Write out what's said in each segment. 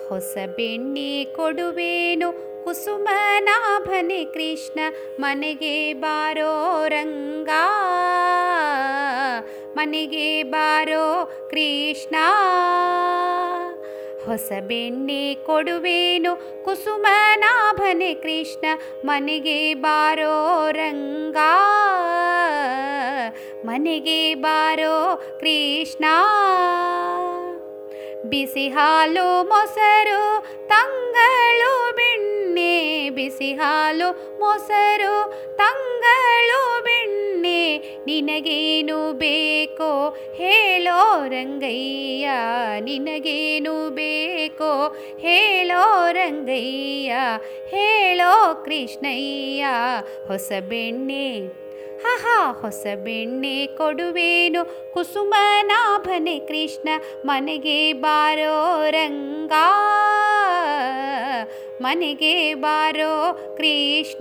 ಹೊಸ ಬೆಣ್ಣೆ ಕೊಡುವೇನು ಕುಸುಮನಾಭನೆ ಕೃಷ್ಣ ಮನೆಗೆ ಬಾರೋ ರಂಗ ಮನೆಗೆ ಬಾರೋ ಕೃಷ್ಣ ಹೊಸ ಬೆಣ್ಣೆ ಕೊಡುವೇನು ಕುಸುಮನಾಭನೆ ಕೃಷ್ಣ ಮನೆಗೆ ಬಾರೋ ರಂಗ ಮನೆಗೆ ಬಾರೋ ಕೃಷ್ಣ ಬಿಸಿ ಹಾಲು ಮೊಸರು ತಂಗಳು ಬೆಣ್ಣೆ ಬಿಸಿ ಹಾಲು ಮೊಸರು ತಂಗಳು ಬೆಣ್ಣೆ ನಿನಗೇನು ಬೇಕೋ ಹೇಳೋ ರಂಗಯ್ಯ ನಿನಗೇನು ಬೇಕೋ ಹೇಳೋ ರಂಗಯ್ಯ ಹೇಳೋ ಕೃಷ್ಣಯ್ಯ ಹೊಸ ಬೆಣ್ಣೆ ಹಹ ಹೊಸ ಬೆಣ್ಣೆ ಕೊಡುವೇನು ಕುಸುಮನಾಭನೆ ಕೃಷ್ಣ ಮನೆಗೆ ಬಾರೋ ರಂಗ ಮನೆಗೆ ಬಾರೋ ಕೃಷ್ಣ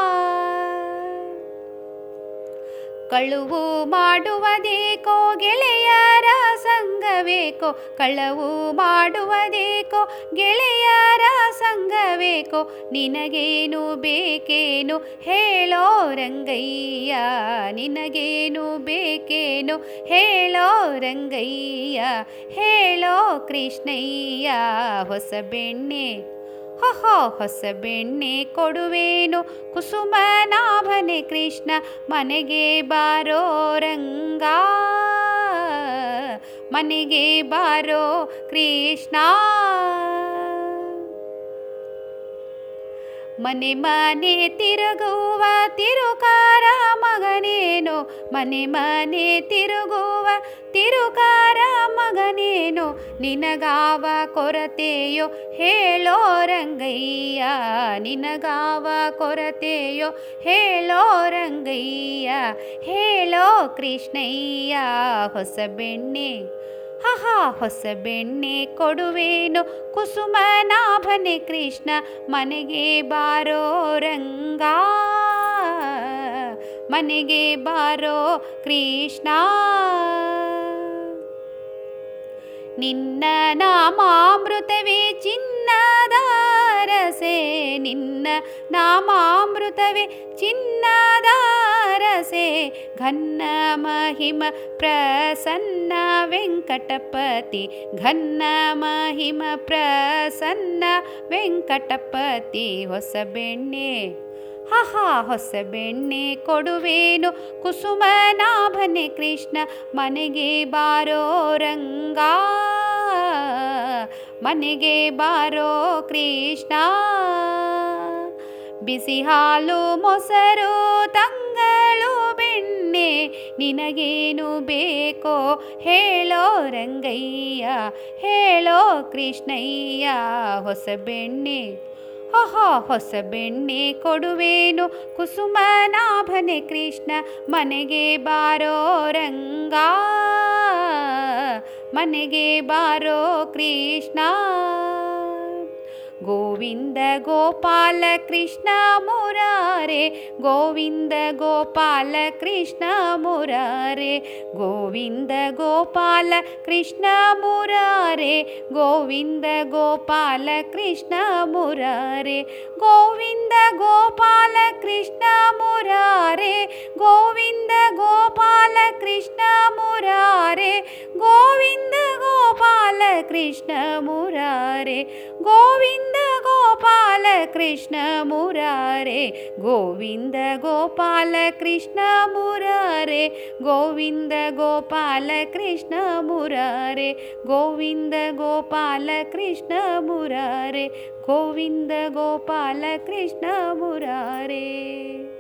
ಕಳುವು ಮಾಡುವುದೇಕೋ ಗೆಳೆಯರ ಸಂಘವೇಕೋ ಕಳವು ಮಾಡುವುದೇಕೋ ಗೆಳೆಯರ ಸಂಘವೇಕೋ ನಿನಗೇನು ಬೇಕೇನು ಹೇಳೋ ರಂಗಯ್ಯ ನಿನಗೇನು ಬೇಕೇನು ಹೇಳೋ ರಂಗಯ್ಯ ಹೇಳೋ ಕೃಷ್ಣಯ್ಯ ಹೊಸ ಬೆಣ್ಣೆ ಹೊಹೋ ಹೊಸ ಬೆಣ್ಣೆ ಕೊಡುವೇನು ಕುಸುಮನಾಭನೆ ಕೃಷ್ಣ ಮನೆಗೆ ಬಾರೋ ರಂಗ ಮನೆಗೆ ಬಾರೋ ಕೃಷ್ಣ ಮನೆ ಮನೆ ತಿರುಗುವ ತಿರುಕಾರ ಮಗನೇನು ಮನೆ ಮನೆ ತಿರುಗುವ ತಿರುಕಾರ ಮಗನೇನು ನಿನಗಾವ ಕೊರತೆಯೋ ಹೇಳೋ ರಂಗಯ್ಯ ನಿನಗಾವ ಕೊರತೆಯೋ ಹೇಳೋ ರಂಗಯ್ಯ ಹೇಳೋ ಕೃಷ್ಣಯ್ಯ ಹೊಸ ಬೆಣ್ಣೆ ಹಹ ಹೊಸ ಬೆಣ್ಣೆ ಕೊಡುವೇನು ಕುಸುಮನಾಭನೆ ಕೃಷ್ಣ ಮನೆಗೆ ಬಾರೋ ರಂಗ ಮನೆಗೆ ಬಾರೋ ಕೃಷ್ಣ ನಿನ್ನ ನಾಮಾಮೃತವೇ ಚಿನ್ನದ ರಸೆ ನಿನ್ನ ನಾಮಾಮೃತವೇ ಚಿನ್ನದ ರಸೆ ಘನ್ನ ಮಹಿಮ ಪ್ರಸನ್ನ ವೆಂಕಟಪತಿ ಘನ್ನ ಮಹಿಮ ಪ್ರಸನ್ನ ವೆಂಕಟಪತಿ ಹೊಸ ಬೆಣ್ಣೆ ಹಹ ಹೊಸ ಬೆಣ್ಣೆ ಕೊಡುವೇನು ಕುಸುಮನಾಭನೆ ಕೃಷ್ಣ ಮನೆಗೆ ಬಾರೋ ರಂಗ ಮನೆಗೆ ಬಾರೋ ಕೃಷ್ಣ ಬಿಸಿ ಹಾಲು ಮೊಸರು ತಂಗಳು ಬೆಣ್ಣೆ ನಿನಗೇನು ಬೇಕೋ ಹೇಳೋ ರಂಗಯ್ಯ ಹೇಳೋ ಕೃಷ್ಣಯ್ಯ ಹೊಸ ಬೆಣ್ಣೆ ಹೊಹೋ ಹೊಸ ಬೆಣ್ಣೆ ಕೊಡುವೇನು ಕುಸುಮನಾಭನೆ ಕೃಷ್ಣ ಮನೆಗೆ ಬಾರೋ ರಂಗ ಮನೆಗೆ ಬಾರೋ ಕೃಷ್ಣ ಗೋವಿಂದ ಗೋಪಾಲ ಕೃಷ್ಣ ಮುರಾರೆ ಗೋವಿಂದ ಗೋಪಾಲ ಕೃಷ್ಣ ಮುರಾರೆ ಗೋವಿಂದ ಗೋಪಾಲ ಕೃಷ್ಣ ಮುರಾರೆ ಗೋವಿಂದ ಗೋಪಾಲ ಕೃಷ್ಣ ಮುರಾರೆ ಗೋವಿಂದ ಗೋಪಾಲ ಕೃಷ್ಣ ಮುರಾರೆ ಗೋವಿಂದ ಗೋಪಾಲ ಕೃಷ್ಣ ಮುರಾರೆ ಗೋವಿಂದ ಗೋಪಾಲ ಕೃಷ್ಣ ಮುರಾರೆ ಗೋವಿಂದ ಗೋಪಾಲ ಕೃಷ್ಣ ಮುರಾರೆ ಗೋವಿಂದ ಗೋಪಾಲ ಕೃಷ್ಣ ಮುರಾರೆ ಗೋವಿಂದ ಗೋಪಾಲ ಕೃಷ್ಣ ಮುರಾರೆ ಗೋವಿಂದ ಗೋಪಾಲ ಕೃಷ್ಣ ಮುರಾರೆ ಗೋವಿಂದ ಗೋಪಾಲ ಕೃಷ್ಣ ಮುರಾರೆ